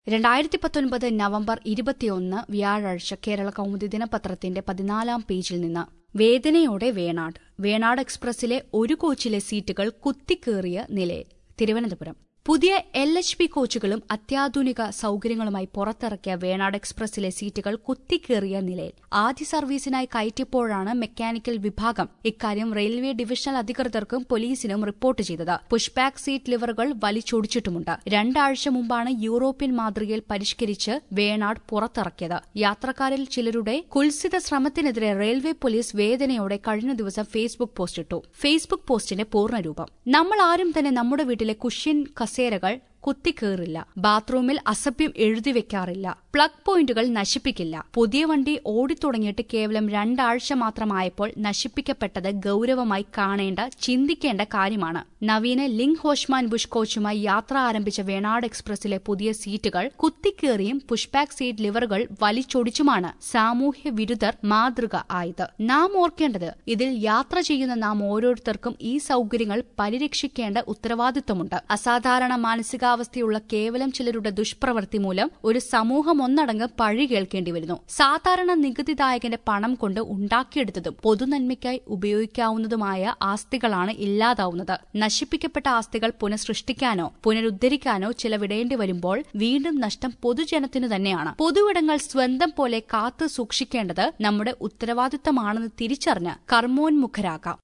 രണ്ടായിരത്തി പത്തൊൻപത് നവംബർ ഇരുപത്തിയൊന്ന് വ്യാഴാഴ്ച കേരള കൗമുദി ദിനപത്രത്തിന്റെ പതിനാലാം പേജിൽ നിന്ന് വേദനയോടെ വേണാട് വേണാട് എക്സ്പ്രസിലെ ഒരു കോച്ചിലെ സീറ്റുകൾ കുത്തിക്കേറിയ നിലയിൽ തിരുവനന്തപുരം പുതിയ എൽ എച്ച് പി കോച്ചുകളും അത്യാധുനിക സൌകര്യങ്ങളുമായി പുറത്തിറക്കിയ വേണാട് എക്സ്പ്രസിലെ സീറ്റുകൾ കുത്തിക്കേറിയ നിലയിൽ ആദ്യ സർവീസിനായി കയറ്റിയപ്പോഴാണ് മെക്കാനിക്കൽ വിഭാഗം ഇക്കാര്യം റെയിൽവേ ഡിവിഷണൽ അധികൃതർക്കും പോലീസിനും റിപ്പോർട്ട് ചെയ്തത് പുഷ്ബാക്ക് സീറ്റ് ലിവറുകൾ വലിച്ചൊടിച്ചിട്ടുമുണ്ട് രണ്ടാഴ്ച മുമ്പാണ് യൂറോപ്യൻ മാതൃകയിൽ പരിഷ്കരിച്ച് വേണാട് പുറത്തിറക്കിയത് യാത്രക്കാരിൽ ചിലരുടെ കുൽസിത ശ്രമത്തിനെതിരെ റെയിൽവേ പോലീസ് വേദനയോടെ കഴിഞ്ഞ ദിവസം ഫേസ്ബുക്ക് പോസ്റ്റിട്ടു ഫേസ്ബുക്ക് പോസ്റ്റിന്റെ പൂർണ്ണരൂപം നമ്മൾ ആരും തന്നെ നമ്മുടെ വീട്ടിലെ കുഷ്യൻ കസേരകൾ കുത്തിക്കേറില്ല ബാത്റൂമിൽ അസഭ്യം എഴുതി വെക്കാറില്ല പ്ലഗ് പോയിന്റുകൾ നശിപ്പിക്കില്ല പുതിയ വണ്ടി ഓടിത്തുടങ്ങിയിട്ട് കേവലം രണ്ടാഴ്ച മാത്രമായപ്പോൾ നശിപ്പിക്കപ്പെട്ടത് ഗൌരവമായി കാണേണ്ട ചിന്തിക്കേണ്ട കാര്യമാണ് നവീന ലിങ് ഹോഷ്മാൻ ബുഷ് കോച്ചുമായി യാത്ര ആരംഭിച്ച വേണാട് എക്സ്പ്രസിലെ പുതിയ സീറ്റുകൾ കുത്തിക്കേറിയും പുഷ്ബാക്ക് സീറ്റ് ലിവറുകൾ വലിച്ചൊടിച്ചുമാണ് സാമൂഹ്യ വിരുദ്ധർ മാതൃക ആയത് നാം ഓർക്കേണ്ടത് ഇതിൽ യാത്ര ചെയ്യുന്ന നാം ഓരോരുത്തർക്കും ഈ സൌകര്യങ്ങൾ പരിരക്ഷിക്കേണ്ട ഉത്തരവാദിത്വമുണ്ട് അസാധാരണ മാനസികാവസ്ഥയുള്ള കേവലം ചിലരുടെ ദുഷ്പ്രവൃത്തി മൂലം ഒരു സമൂഹം ഒന്നടങ്ക് പഴി കേൾക്കേണ്ടി വരുന്നു സാധാരണ നികുതിദായകന്റെ പണം കൊണ്ട് ഉണ്ടാക്കിയെടുത്തതും പൊതുനന്മയ്ക്കായി ഉപയോഗിക്കാവുന്നതുമായ ആസ്തികളാണ് ഇല്ലാതാവുന്നത് നശിപ്പിക്കപ്പെട്ട ആസ്തികൾ പുനഃസൃഷ്ടിക്കാനോ പുനരുദ്ധരിക്കാനോ ചിലവിടേണ്ടി വരുമ്പോൾ വീണ്ടും നഷ്ടം പൊതുജനത്തിനു തന്നെയാണ് പൊതുവിടങ്ങൾ സ്വന്തം പോലെ കാത്തു സൂക്ഷിക്കേണ്ടത് നമ്മുടെ ഉത്തരവാദിത്തമാണെന്ന് തിരിച്ചറിഞ്ഞ് കർമ്മോന്മുഖരാകാം